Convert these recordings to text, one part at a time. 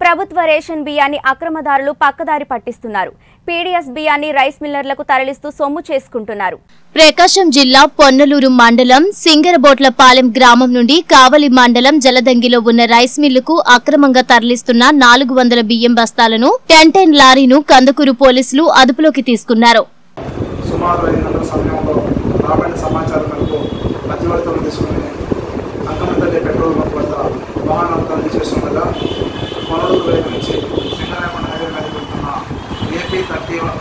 ప్రభుత్వ రేషన్ బియ్యాన్ని అక్రమదారులు పక్కదారి పట్టిస్తున్నారు పీడీఎస్ బియ్యాన్ని రైస్ మిల్లర్లకు తరలిస్తూ సొమ్ము చేసుకుంటున్నారు ప్రకాశం జిల్లా పొన్నలూరు మండలం సింగరబోట్లపాలెం గ్రామం నుండి కావలి మండలం జలదంగిలో ఉన్న రైస్ మిల్లుకు అక్రమంగా తరలిస్తున్న నాలుగు వందల బియ్యం బస్తాలను టెన్ టెన్ లారీను కందుకూరు పోలీసులు అదుపులోకి తీసుకున్నారు సుమారు ఐదు గంటల సమయంలో రాబడిన సమాచారం మేరకు మధ్యవర్తులు తీసుకుని అంకమంతల్లి పెట్రోల్ బంక్ వద్ద వాహనాలు తనిఖీ చేస్తుండగా కొనూరు వైపు నుంచి సింగరాయకొండ హైవే మీద వెళ్తున్న ఏపీ థర్టీ వన్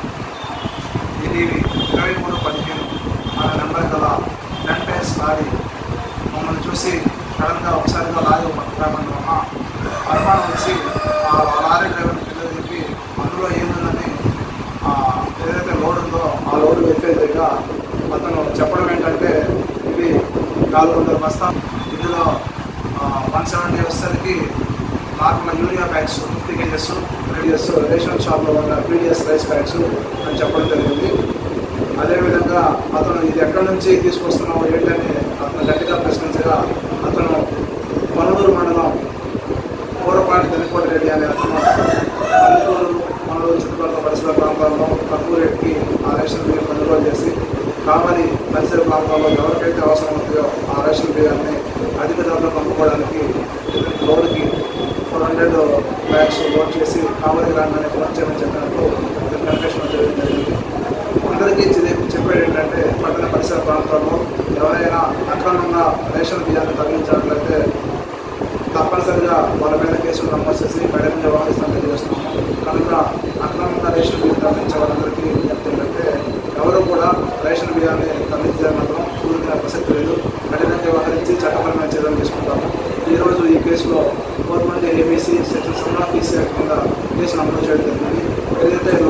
ఇది ఇరవై మూడు పదిహేను అనే నెంబర్ గల టెన్ టైర్స్ లారీ మమ్మల్ని చూసి సడన్గా ఒకసారిగా లారీ పట్టుకురావడం వలన అనుమానం వచ్చి ఆ లారీ డ్రైవర్ కింద చెప్పి అందులో ఏముందని ఆ, ఏదైతే లోడ్ ఉందో ఆ లోడ్ వెరిఫై చేయగా అతను చెప్పడం ఏంటంటే ఇవి నాలుగు వందల బస్తా ఇందులో వన్ సెవెంటీ వచ్చేసరికి normal urea bags fifty kgs PDS ration షాప్లో ఉన్న పీడిఎస్ రైస్ బ్యాగ్స్ అని చెప్పడం జరిగింది అదేవిధంగా అతను ఇది ఎక్కడి నుంచి తీసుకొస్తున్నావు ఏంటని అతను గట్టిగా ప్రశ్నించగా అతను మనూరు మండలం పూరపాటి దనికోటి రెడ్డి అనే అతను కందుకూరు మనూరు చుట్టుపక్కల పరిసర ప్రాంతాల్లో తక్కువ రేటుకి ఆ రేషన్ బియ్యం కొనుగోలు చేసి కావలి పరిసర ప్రాంతాల్లో ఎవరికైతే అవసరం ఉంటుందో ఆ రేషన్ బియ్యాన్ని అధిక ధరలో పంపుకోవడానికి లోడ్కి ఫోర్ హండ్రెడ్ బ్యాగ్స్ లోడ్ చేసి కావలి రాగానే ఫోన్ చేయమని చెప్పినట్టు ఇతను కన్ఫెషన్ చేయడం జరిగింది అందరికీ చెప్పే- చెప్పేది ఏంటంటే పట్టణ పరిసర ప్రాంతాల్లో ఎవరైనా అక్రమంగా రేషన్ బియ్యాన్ని తరలించినట్లయితే తప్పనిసరిగా వాళ్ళ మీద కేసులు నమోదు చేసి మేడం వ్యవహరిస్తామని తెలియజేస్తున్నాము కనుక అక్రమంగా రేషన్ బియ్యం తరలించే వాళ్ళందరికీ చెప్తుందంటే ఎవరు కూడా రేషన్ బియ్యాన్ని తరలించే మాత్రం ఊరికిన ప్రసక్తి లేదు కఠినంగా వ్యవహరించి చట్టపరమైన చర్యలు తీసుకుంటాము ఈరోజు ఈ కేసులో ఫోర్ మంది ఏబీసీ సెక్షన్ సున్నా పీసీ యాక్ట్ కింద కేసు నమోదు చేయడం జరిగింది ఏదైతే